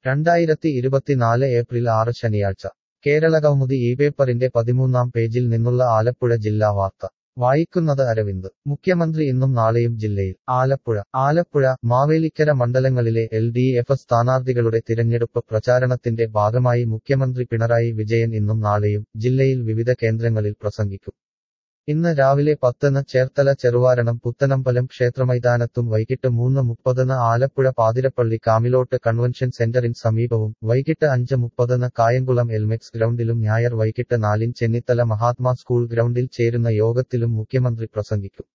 രണ്ടായിരത്തി ഇരുപത്തിനാല് ഏപ്രിൽ ആറ് ശനിയാഴ്ച കേരളകൗമുദി ഈ പേപ്പറിന്റെ പതിമൂന്നാം പേജിൽ നിന്നുള്ള ആലപ്പുഴ ജില്ലാ വാർത്ത വായിക്കുന്നത് അരവിന്ദ് മുഖ്യമന്ത്രി ഇന്നും നാളെയും ജില്ലയിൽ ആലപ്പുഴ ആലപ്പുഴ മാവേലിക്കര മണ്ഡലങ്ങളിലെ എൽ ഡി എഫ് സ്ഥാനാർത്ഥികളുടെ തിരഞ്ഞെടുപ്പ് പ്രചാരണത്തിന്റെ ഭാഗമായി മുഖ്യമന്ത്രി പിണറായി വിജയൻ ഇന്നും നാളെയും ജില്ലയിൽ വിവിധ കേന്ദ്രങ്ങളിൽ പ്രസംഗിക്കും ഇന്ന് രാവിലെ പത്തിന് ചേർത്തല ചെറുവാരണം പുത്തനമ്പലം ക്ഷേത്രമൈതാനത്തും വൈകിട്ട് മൂന്ന് മുപ്പതിന് ആലപ്പുഴ പാതിരപ്പള്ളി കാമിലോട്ട് കൺവെൻഷൻ സെന്ററിന് സമീപവും വൈകിട്ട് അഞ്ച് മുപ്പതിന് കായംകുളം എൽമെക്സ് ഗ്രൗണ്ടിലും ഞായർ വൈകിട്ട് നാലിന് ചെന്നിത്തല മഹാത്മാ സ്കൂൾ ഗ്രൗണ്ടിൽ ചേരുന്ന യോഗത്തിലും മുഖ്യമന്ത്രി പ്രസംഗിക്കും